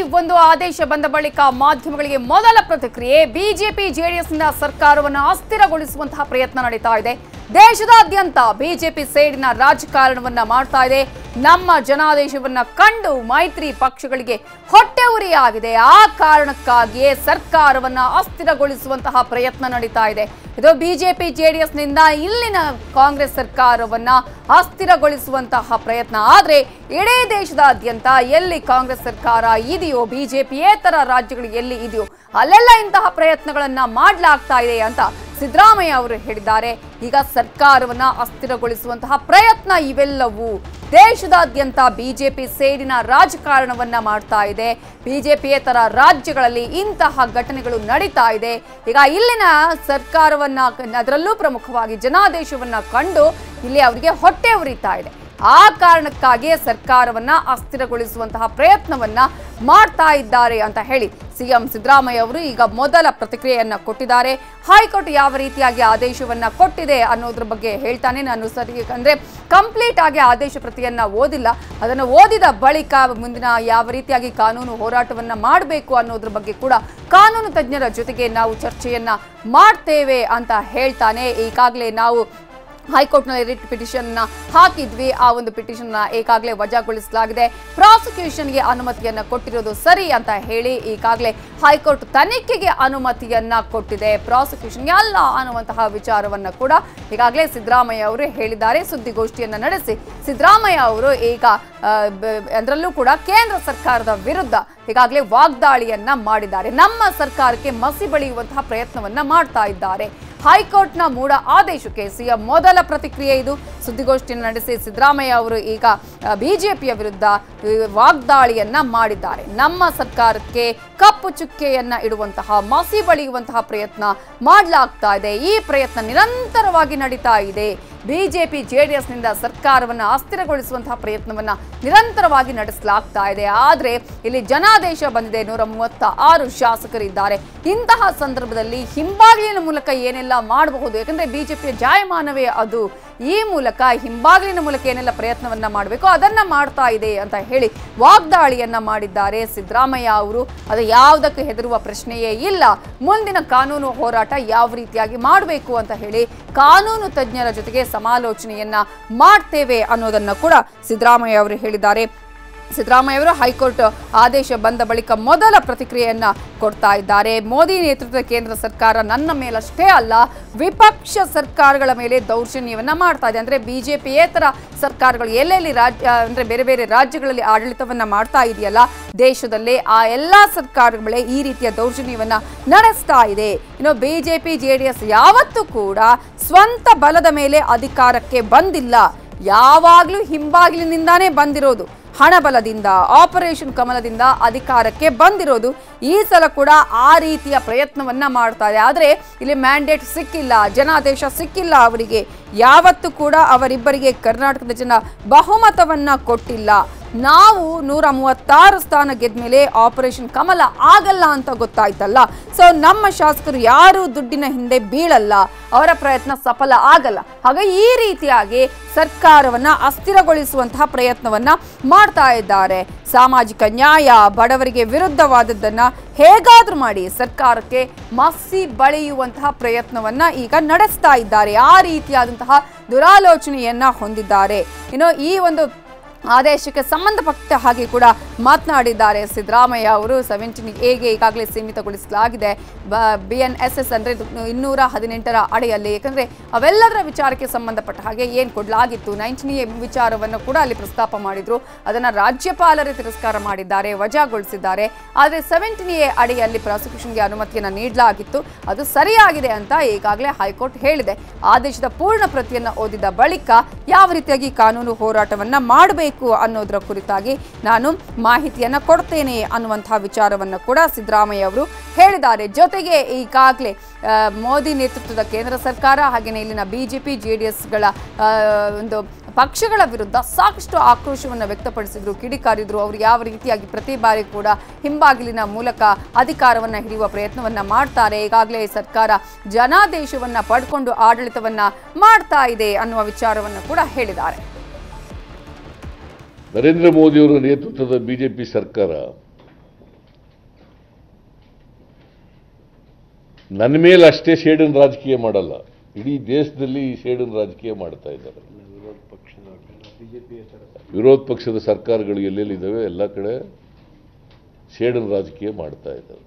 ಒಂದು ಆದೇಶ ಬಂದ ಬಳಿಕ ಮಾಧ್ಯಮಗಳಿಗೆ ಮೊದಲ ಪ್ರತಿಕ್ರಿಯೆ ಬಿಜೆಪಿ ಜೆಡಿಎಸ್ನಿಂದ ಸರ್ಕಾರವನ್ನು ಅಸ್ಥಿರಗೊಳಿಸುವಂತಹ ಪ್ರಯತ್ನ ನಡೀತಾ ಇದೆ ದೇಶದಾದ್ಯಂತ ಬಿಜೆಪಿ ಸೇಡಿನ ರಾಜಕಾರಣವನ್ನ ಮಾಡ್ತಾ ಇದೆ ನಮ್ಮ ಜನಾದೇಶವನ್ನ ಕಂಡು ಮೈತ್ರಿ ಪಕ್ಷಗಳಿಗೆ ಹೊಟ್ಟೆ ಉರಿಯಾಗಿದೆ ಆ ಕಾರಣಕ್ಕಾಗಿಯೇ ಸರ್ಕಾರವನ್ನ ಅಸ್ಥಿರಗೊಳಿಸುವಂತಹ ಪ್ರಯತ್ನ ನಡೀತಾ ಇದೆ ಇದು ಬಿಜೆಪಿ ಜೆಡಿಎಸ್ನಿಂದ ಇಲ್ಲಿನ ಕಾಂಗ್ರೆಸ್ ಸರ್ಕಾರವನ್ನ ಅಸ್ಥಿರಗೊಳಿಸುವಂತಹ ಪ್ರಯತ್ನ ಆದ್ರೆ ಇಡೀ ದೇಶದಾದ್ಯಂತ ಎಲ್ಲಿ ಕಾಂಗ್ರೆಸ್ ಸರ್ಕಾರ ಇದೆಯೋ ಬಿಜೆಪಿಯೇತರ ರಾಜ್ಯಗಳು ಎಲ್ಲಿ ಇದೆಯೋ ಅಲ್ಲೆಲ್ಲ ಇಂತಹ ಪ್ರಯತ್ನಗಳನ್ನ ಮಾಡಲಾಗ್ತಾ ಇದೆ ಅಂತ ಸಿದ್ದರಾಮಯ್ಯ ಅವರು ಹೇಳಿದ್ದಾರೆ ಈಗ ಸರ್ಕಾರವನ್ನ ಅಸ್ಥಿರಗೊಳಿಸುವಂತಹ ಪ್ರಯತ್ನ ಇವೆಲ್ಲವೂ ದೇಶದಾದ್ಯಂತ ಬಿಜೆಪಿ ಸೇಡಿನ ರಾಜಕಾರಣವನ್ನ ಮಾಡ್ತಾ ಇದೆ ಬಿಜೆಪಿಯೇತರ ರಾಜ್ಯಗಳಲ್ಲಿ ಇಂತಹ ಘಟನೆಗಳು ನಡೀತಾ ಇದೆ ಈಗ ಇಲ್ಲಿನ ಸರ್ಕಾರವನ್ನ ಅದರಲ್ಲೂ ಪ್ರಮುಖವಾಗಿ ಜನಾದೇಶವನ್ನ ಕಂಡು ಇಲ್ಲಿ ಅವರಿಗೆ ಹೊಟ್ಟೆ ಉರಿತಾ ಇದೆ ಆ ಕಾರಣಕ್ಕಾಗಿಯೇ ಸರ್ಕಾರವನ್ನ ಅಸ್ಥಿರಗೊಳಿಸುವಂತಹ ಪ್ರಯತ್ನವನ್ನ ಮಾಡ್ತಾ ಇದ್ದಾರೆ ಅಂತ ಹೇಳಿ ಸಿಎಂ ಸಿದ್ದರಾಮಯ್ಯ ಅವರು ಈಗ ಮೊದಲ ಪ್ರತಿಕ್ರಿಯೆಯನ್ನ ಕೊಟ್ಟಿದ್ದಾರೆ ಹೈಕೋರ್ಟ್ ಯಾವ ರೀತಿಯಾಗಿ ಆದೇಶವನ್ನ ಕೊಟ್ಟಿದೆ ಅನ್ನೋದ್ರ ಬಗ್ಗೆ ಹೇಳ್ತಾನೆ ನಾನು ಸರಿ ಅಂದ್ರೆ ಕಂಪ್ಲೀಟ್ ಆಗಿ ಆದೇಶ ಪ್ರತಿಯನ್ನ ಓದಿಲ್ಲ ಅದನ್ನು ಓದಿದ ಬಳಿಕ ಮುಂದಿನ ಯಾವ ರೀತಿಯಾಗಿ ಕಾನೂನು ಹೋರಾಟವನ್ನ ಮಾಡಬೇಕು ಅನ್ನೋದ್ರ ಬಗ್ಗೆ ಕೂಡ ಕಾನೂನು ತಜ್ಞರ ಜೊತೆಗೆ ನಾವು ಚರ್ಚೆಯನ್ನ ಮಾಡ್ತೇವೆ ಅಂತ ಹೇಳ್ತಾನೆ ಈಗಾಗಲೇ ನಾವು ಹೈಕೋರ್ಟ್ನಲ್ಲಿ ರಿಟ್ ಪಿಟಿಷನ್ ಹಾಕಿದ್ವಿ ಆ ಒಂದು ಪಿಟಿಷನ್ ಈಗಾಗಲೇ ವಜಾಗೊಳಿಸಲಾಗಿದೆ ಪ್ರಾಸಿಕ್ಯೂಷನ್ಗೆ ಅನುಮತಿಯನ್ನ ಕೊಟ್ಟಿರೋದು ಸರಿ ಅಂತ ಹೇಳಿ ಈಗಾಗಲೇ ಹೈಕೋರ್ಟ್ ತನಿಖೆಗೆ ಅನುಮತಿಯನ್ನ ಕೊಟ್ಟಿದೆ ಪ್ರಾಸಿಕ್ಯೂಷನ್ಗೆ ಅಲ್ಲ ಅನ್ನುವಂತಹ ವಿಚಾರವನ್ನ ಕೂಡ ಈಗಾಗಲೇ ಸಿದ್ದರಾಮಯ್ಯ ಅವರು ಹೇಳಿದ್ದಾರೆ ಸುದ್ದಿಗೋಷ್ಠಿಯನ್ನ ನಡೆಸಿ ಸಿದ್ದರಾಮಯ್ಯ ಅವರು ಈಗ ಆ, ಬ- ಅದರಲ್ಲೂ ಕೂಡ ಕೇಂದ್ರ ಸರ್ಕಾರದ ವಿರುದ್ಧ ಈಗಾಗಲೇ ವಾಗ್ದಾಳಿಯನ್ನ ಮಾಡಿದ್ದಾರೆ ನಮ್ಮ ಸರ್ಕಾರಕ್ಕೆ ಮಸಿ ಬಳಿಯುವಂತಹ ಪ್ರಯತ್ನವನ್ನ ಮಾಡ್ತಾ ಇದ್ದಾರೆ ಹೈಕೋರ್ಟ್ನ ಮೂಡ ಆದೇಶಕ್ಕೆ ಸಿಎಂ ಮೊದಲ ಪ್ರತಿಕ್ರಿಯೆ ಇದು ಸುದ್ದಿಗೋಷ್ಠಿಯನ್ನು ನಡೆಸಿ ಸಿದ್ದರಾಮಯ್ಯ ಅವರು ಈಗ ಬಿಜೆಪಿಯ ವಿರುದ್ಧ ಆ, ವಾಗ್ದಾಳಿಯನ್ನ ಮಾಡಿದ್ದಾರೆ ನಮ್ಮ ಸರ್ಕಾರಕ್ಕೆ ಕಪ್ಪು ಚುಕ್ಕೆಯನ್ನ ಇಡುವಂತಹ ಮಸಿ ಬಳಿಯುವಂತಹ ಪ್ರಯತ್ನ ಮಾಡಲಾಗ್ತಾ ಇದೆ ಈ ಪ್ರಯತ್ನ ನಿರಂತರವಾಗಿ ನಡೀತಾ ಇದೆ ಬಿಜೆಪಿ ಜೆಡಿಎಸ್ನಿಂದ ಸರ್ಕಾರವನ್ನು ಅಸ್ಥಿರಗೊಳಿಸುವಂತಹ ಪ್ರಯತ್ನವನ್ನ ನಿರಂತರವಾಗಿ ನಡೆಸಲಾಗ್ತಾ ಇದೆ ಆದ್ರೆ ಇಲ್ಲಿ ಜನಾದೇಶ ಬಂದಿದೆ ನೂರ ಮೂವತ್ತ ಆರು ಶಾಸಕರಿದ್ದಾರೆ ಇಂತಹ ಸಂದರ್ಭದಲ್ಲಿ ಹಿಂಬಾಗಿಲಿನ ಮೂಲಕ ಏನೆಲ್ಲ ಮಾಡಬಹುದು ಯಾಕಂದ್ರೆ ಬಿಜೆಪಿಯ ಜಾಯಮಾನವೇ ಅದು ಈ ಮೂಲಕ ಹಿಂಬಾಗಿಲಿನ ಮೂಲಕ ಏನೆಲ್ಲ ಪ್ರಯತ್ನವನ್ನ ಮಾಡಬೇಕು ಅದನ್ನ ಮಾಡ್ತಾ ಇದೆ ಅಂತ ಹೇಳಿ ವಾಗ್ದಾಳಿಯನ್ನ ಮಾಡಿದ್ದಾರೆ ಸಿದ್ದರಾಮಯ್ಯ ಅವರು ಅದು ಯಾವುದಕ್ಕೆ ಹೆದರುವ ಪ್ರಶ್ನೆಯೇ ಇಲ್ಲ ಮುಂದಿನ ಕಾನೂನು ಹೋರಾಟ ಯಾವ ರೀತಿಯಾಗಿ ಮಾಡಬೇಕು ಅಂತ ಹೇಳಿ ಕಾನೂನು ತಜ್ಞರ ಜೊತೆಗೆ ಸಮಾಲೋಚನೆಯನ್ನ ಮಾಡ್ತೇವೆ ಅನ್ನೋದನ್ನ ಕೂಡ ಸಿದ್ದರಾಮಯ್ಯ ಅವರು ಹೇಳಿದ್ದಾರೆ ಸಿದ್ದರಾಮಯ್ಯ ಅವರು ಹೈಕೋರ್ಟ್ ಆದೇಶ ಬಂದ ಬಳಿಕ ಮೊದಲ ಪ್ರತಿಕ್ರಿಯೆಯನ್ನ ಕೊಡ್ತಾ ಇದ್ದಾರೆ ಮೋದಿ ನೇತೃತ್ವದ ಕೇಂದ್ರ ಸರ್ಕಾರ ನನ್ನ ಮೇಲಷ್ಟೇ ಅಲ್ಲ ವಿಪಕ್ಷ ಸರ್ಕಾರಗಳ ಮೇಲೆ ದೌರ್ಜನ್ಯವನ್ನ ಮಾಡ್ತಾ ಇದೆ ಅಂದ್ರೆ ಬಿಜೆಪಿಯೇತರ ಸರ್ಕಾರಗಳು ಎಲ್ಲೆಲ್ಲಿ ರಾಜ್ಯ ಅಂದ್ರೆ ಬೇರೆ ಬೇರೆ ರಾಜ್ಯಗಳಲ್ಲಿ ಆಡಳಿತವನ್ನ ಮಾಡ್ತಾ ಇದೆಯಲ್ಲ ದೇಶದಲ್ಲಿ ಆ ಎಲ್ಲಾ ಸರ್ಕಾರಗಳೇ ಈ ರೀತಿಯ ದೌರ್ಜನ್ಯವನ್ನ ನಡೆಸ್ತಾ ಇದೆ ಇನ್ನು ಬಿಜೆಪಿ ಜೆಡಿಎಸ್ ಯಾವತ್ತೂ ಕೂಡ ಸ್ವಂತ ಬಲದ ಮೇಲೆ ಅಧಿಕಾರಕ್ಕೆ ಬಂದಿಲ್ಲ ಯಾವಾಗಲೂ ಹಿಂಬಾಗಿಲಿನಿಂದಾನೇ ಬಂದಿರೋದು ಹಣಬಲದಿಂದ ಆಪರೇಷನ್ ಕಮಲದಿಂದ ಅಧಿಕಾರಕ್ಕೆ ಬಂದಿರೋದು ಈ ಸಲ ಕೂಡ ಆ ರೀತಿಯ ಪ್ರಯತ್ನವನ್ನ ಮಾಡ್ತಾ ಇದೆ ಆದರೆ ಇಲ್ಲಿ ಮ್ಯಾಂಡೇಟ್ ಸಿಕ್ಕಿಲ್ಲ ಜನಾದೇಶ ಸಿಕ್ಕಿಲ್ಲ ಅವರಿಗೆ ಯಾವತ್ತೂ ಕೂಡ ಅವರಿಬ್ಬರಿಗೆ ಕರ್ನಾಟಕದ ಜನ ಬಹುಮತವನ್ನ ಕೊಟ್ಟಿಲ್ಲ ನಾವು ನೂರ ಮೂವತ್ತಾರು ಸ್ಥಾನ ಗೆದ್ಮೇಲೆ ಆಪರೇಷನ್ ಕಮಲ ಆಗಲ್ಲ ಅಂತ ಗೊತ್ತಾಯ್ತಲ್ಲ ಸೊ ನಮ್ಮ ಶಾಸಕರು ಯಾರು ದುಡ್ಡಿನ ಹಿಂದೆ ಬೀಳಲ್ಲ ಅವರ ಪ್ರಯತ್ನ ಸಫಲ ಆಗಲ್ಲ ಹಾಗೆ ಈ ರೀತಿಯಾಗಿ ಸರ್ಕಾರವನ್ನ ಅಸ್ಥಿರಗೊಳಿಸುವಂತಹ ಪ್ರಯತ್ನವನ್ನ ಮಾಡ್ತಾ ಇದ್ದಾರೆ ಸಾಮಾಜಿಕ ನ್ಯಾಯ ಬಡವರಿಗೆ ವಿರುದ್ಧವಾದದ್ದನ್ನ ಹೇಗಾದ್ರೂ ಮಾಡಿ ಸರ್ಕಾರಕ್ಕೆ ಮಸಿ ಬಳಿಯುವಂತಹ ಪ್ರಯತ್ನವನ್ನ ಈಗ ನಡೆಸ್ತಾ ಇದ್ದಾರೆ ಆ ರೀತಿಯಾದಂತಹ ದುರಾಲೋಚನೆಯನ್ನ ಹೊಂದಿದ್ದಾರೆ ಇನ್ನು ಈ ಒಂದು ಆದೇಶಕ್ಕೆ ಸಂಬಂಧಪಟ್ಟ ಹಾಗೆ ಕೂಡ ಮಾತನಾಡಿದ್ದಾರೆ ಸಿದ್ದರಾಮಯ್ಯ ಅವರು ಸೆವೆಂಟೀನ್ ಎಗೆ ಈಗಾಗಲೇ ಸೀಮಿತಗೊಳಿಸಲಾಗಿದೆ ಬಿ ಎನ್ ಎಸ್ ಎಸ್ ಅಂದರೆ ಇನ್ನೂರ ಹದಿನೆಂಟರ ಅಡಿಯಲ್ಲಿ ಯಾಕಂದರೆ ಅವೆಲ್ಲದರ ವಿಚಾರಕ್ಕೆ ಸಂಬಂಧಪಟ್ಟ ಹಾಗೆ ಏನು ಕೊಡಲಾಗಿತ್ತು ನೈನ್ಟೀನ್ ಎ ವಿಚಾರವನ್ನು ಕೂಡ ಅಲ್ಲಿ ಪ್ರಸ್ತಾಪ ಮಾಡಿದ್ರು ಅದನ್ನು ರಾಜ್ಯಪಾಲರೇ ತಿರಸ್ಕಾರ ಮಾಡಿದ್ದಾರೆ ವಜಾಗೊಳಿಸಿದ್ದಾರೆ ಆದರೆ ಸೆವೆಂಟೀನ್ ಎ ಅಡಿಯಲ್ಲಿ ಪ್ರಾಸಿಕ್ಯೂಷನ್ಗೆ ಅನುಮತಿಯನ್ನು ನೀಡಲಾಗಿತ್ತು ಅದು ಸರಿಯಾಗಿದೆ ಅಂತ ಈಗಾಗಲೇ ಹೈಕೋರ್ಟ್ ಹೇಳಿದೆ ಆದೇಶದ ಪೂರ್ಣ ಪ್ರತಿಯನ್ನು ಓದಿದ ಬಳಿಕ ಯಾವ ರೀತಿಯಾಗಿ ಕಾನೂನು ಹೋರಾಟವನ್ನ ಮಾಡಬೇಕು ಅನ್ನೋದರ ಕುರಿತಾಗಿ ನಾನು ಮಾಹಿತಿಯನ್ನ ಕೊಡ್ತೇನೆ ಅನ್ನುವಂತಹ ವಿಚಾರವನ್ನ ಕೂಡ ಸಿದ್ದರಾಮಯ್ಯ ಅವರು ಹೇಳಿದ್ದಾರೆ ಜೊತೆಗೆ ಈಗಾಗಲೇ ಆ, ಮೋದಿ ನೇತೃತ್ವದ ಕೇಂದ್ರ ಸರ್ಕಾರ ಹಾಗೆಯೇ ಇಲ್ಲಿನ ಬಿಜೆಪಿ ಜೆ ಡಿ ಎಸ್ಗಳ ಒಂದು ಪಕ್ಷಗಳ ವಿರುದ್ಧ ಸಾಕಷ್ಟು ಆಕ್ರೋಶವನ್ನು ವ್ಯಕ್ತಪಡಿಸಿದ್ರು ಕಿಡಿಕಾರಿದ್ರು ಅವರು ಯಾವ ರೀತಿಯಾಗಿ ಪ್ರತಿ ಬಾರಿ ಕೂಡ ಹಿಂಬಾಗಿಲಿನ ಮೂಲಕ ಅಧಿಕಾರವನ್ನ ಹಿಡಿಯುವ ಪ್ರಯತ್ನವನ್ನ ಮಾಡ್ತಾರೆ ಈಗಾಗಲೇ ಸರ್ಕಾರ ಜನಾದೇಶವನ್ನ ಪಡ್ಕೊಂಡು ಆಡಳಿತವನ್ನ ಮಾಡ್ತಾ ಇದೆ ಅನ್ನುವ ವಿಚಾರವನ್ನು ಕೂಡ ಹೇಳಿದ್ದಾರೆ ನರೇಂದ್ರ ಮೋದಿಯವರ ನೇತೃತ್ವದ ಬಿಜೆಪಿ ಸರ್ಕಾರ ನನ್ನ ಮೇಲೆ ಅಷ್ಟೇ ಸೇಡಿನ ರಾಜಕೀಯ ಮಾಡಲ್ಲ ಇಡೀ ದೇಶದಲ್ಲಿ ಈ ಸೇಡಿನ ರಾಜಕೀಯ ಮಾಡ್ತಾ ಇದ್ದಾರೆ ವಿರೋಧ ಪಕ್ಷದ ಬಿಜೆಪಿ ವಿರೋಧ ಪಕ್ಷದ ಸರ್ಕಾರಗಳು ಎಲ್ಲೆಲ್ಲಿದ್ದಾವೆ ಎಲ್ಲ ಕಡೆ ಸೇಡಿನ ರಾಜಕೀಯ ಮಾಡ್ತಾ ಇದ್ದಾರೆ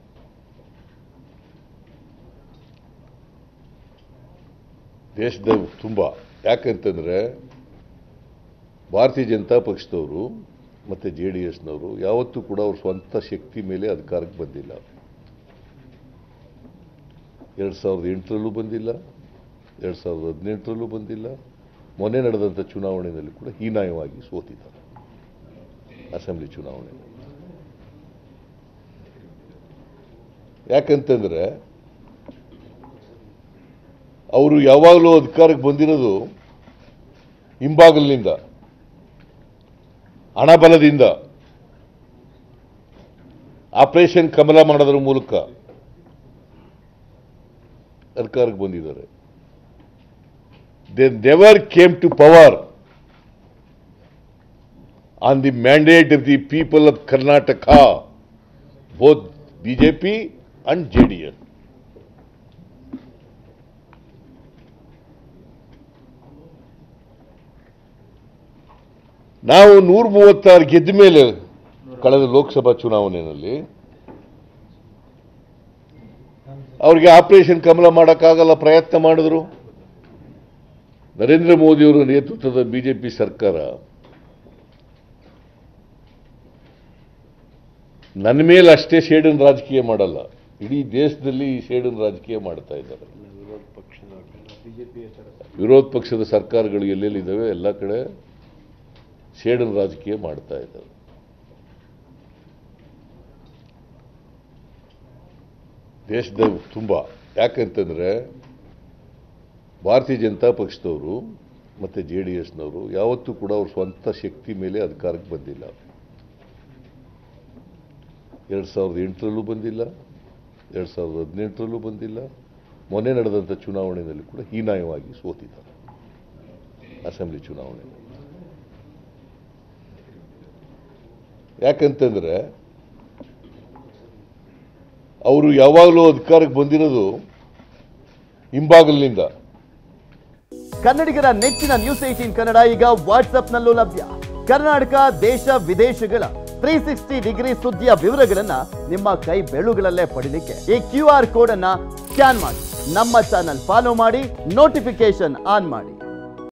ದೇಶದ ತುಂಬ ಯಾಕಂತಂದ್ರೆ ಭಾರತೀಯ ಜನತಾ ಪಕ್ಷದವರು ಮತ್ತು ಜೆ ಡಿ ಎಸ್ನವರು ಯಾವತ್ತೂ ಕೂಡ ಅವ್ರ ಸ್ವಂತ ಶಕ್ತಿ ಮೇಲೆ ಅಧಿಕಾರಕ್ಕೆ ಬಂದಿಲ್ಲ ಎರಡು ಸಾವಿರದ ಎಂಟರಲ್ಲೂ ಬಂದಿಲ್ಲ ಎರಡು ಸಾವಿರದ ಹದಿನೆಂಟರಲ್ಲೂ ಬಂದಿಲ್ಲ ಮೊನ್ನೆ ನಡೆದಂಥ ಚುನಾವಣೆಯಲ್ಲಿ ಕೂಡ ಹೀನಾಯವಾಗಿ ಸೋತಿದ್ದಾರೆ ಅಸೆಂಬ್ಲಿ ಚುನಾವಣೆ ಯಾಕಂತಂದ್ರೆ ಅವರು ಯಾವಾಗಲೂ ಅಧಿಕಾರಕ್ಕೆ ಬಂದಿರೋದು ಹಿಂಬಾಗಲಿನಿಂದ ಹಣಬಲದಿಂದ ಆಪರೇಷನ್ ಕಮಲ ಮಾಡೋದ್ರ ಮೂಲಕ ಅಧಿಕಾರಕ್ಕೆ ಬಂದಿದ್ದಾರೆ they never came to power on the mandate of the people of Karnataka both BJP and JDS ನಾವು ನೂರ ಮೂವತ್ತಾರು ಗೆದ್ದ ಮೇಲೆ ಕಳೆದ ಲೋಕಸಭಾ ಚುನಾವಣೆಯಲ್ಲಿ ಅವ್ರಿಗೆ ಆಪರೇಷನ್ ಕಮಲ ಮಾಡೋಕ್ಕಾಗಲ್ಲ ಪ್ರಯತ್ನ ಮಾಡಿದ್ರು ನರೇಂದ್ರ ಮೋದಿಯವರ ನೇತೃತ್ವದ ಬಿಜೆಪಿ ಸರ್ಕಾರ ನನ್ನ ಮೇಲೆ ಅಷ್ಟೇ ಸೇಡಿನ ರಾಜಕೀಯ ಮಾಡಲ್ಲ ಇಡೀ ದೇಶದಲ್ಲಿ ಈ ಸೇಡಿನ ರಾಜಕೀಯ ಮಾಡ್ತಾ ಇದ್ದಾರೆ ವಿರೋಧ ಪಕ್ಷದ ಬಿಜೆಪಿ ವಿರೋಧ ಪಕ್ಷದ ಸರ್ಕಾರಗಳು ಎಲ್ಲೆಲ್ಲಿದ್ದಾವೆ ಎಲ್ಲ ಕಡೆ ಸೇಡಿನ ರಾಜಕೀಯ ಮಾಡ್ತಾ ಇದ್ದಾರೆ ದೇಶದ ತುಂಬ ಯಾಕಂತಂದ್ರೆ ಭಾರತೀಯ ಜನತಾ ಪಕ್ಷದವರು ಮತ್ತು ಜೆ ಡಿ ಎಸ್ನವರು ಯಾವತ್ತೂ ಕೂಡ ಅವ್ರ ಸ್ವಂತ ಶಕ್ತಿ ಮೇಲೆ ಅಧಿಕಾರಕ್ಕೆ ಬಂದಿಲ್ಲ ಎರಡು ಸಾವಿರದ ಎಂಟರಲ್ಲೂ ಬಂದಿಲ್ಲ ಎರಡು ಸಾವಿರದ ಹದಿನೆಂಟರಲ್ಲೂ ಬಂದಿಲ್ಲ ಮೊನ್ನೆ ನಡೆದಂಥ ಚುನಾವಣೆಯಲ್ಲಿ ಕೂಡ ಹೀನಾಯವಾಗಿ ಸೋತಿದ್ದಾರೆ ಅಸೆಂಬ್ಲಿ ಚುನಾವಣೆ ಯಾಕಂತಂದ್ರೆ ಅವರು ಯಾವಾಗಲೂ ಅಧಿಕಾರಕ್ಕೆ ಬಂದಿರೋದು ಹಿಂಬಾಗಲಿನಿಂದ ಕನ್ನಡಿಗರ ನೆಚ್ಚಿನ ನ್ಯೂಸ್ ಏಟೀನ್ ಕನ್ನಡ ಈಗ ವಾಟ್ಸ್ಆಪ್ನಲ್ಲೂ ಲಭ್ಯ ಕರ್ನಾಟಕ ದೇಶ ವಿದೇಶಗಳ ತ್ರೀ ಸಿಕ್ಸ್ಟಿ ಡಿಗ್ರಿ ಸುದ್ದಿಯ ವಿವರಗಳನ್ನ ನಿಮ್ಮ ಕೈ ಬೆಳುಗಳಲ್ಲೇ ಪಡಿಲಿಕ್ಕೆ ಈ ಕ್ಯೂ ಆರ್ ಕೋಡ್ ಅನ್ನ ಸ್ಕ್ಯಾನ್ ಮಾಡಿ ನಮ್ಮ ಚಾನಲ್ ಫಾಲೋ ಮಾಡಿ ನೋಟಿಫಿಕೇಶನ್ ಆನ್ ಮಾಡಿ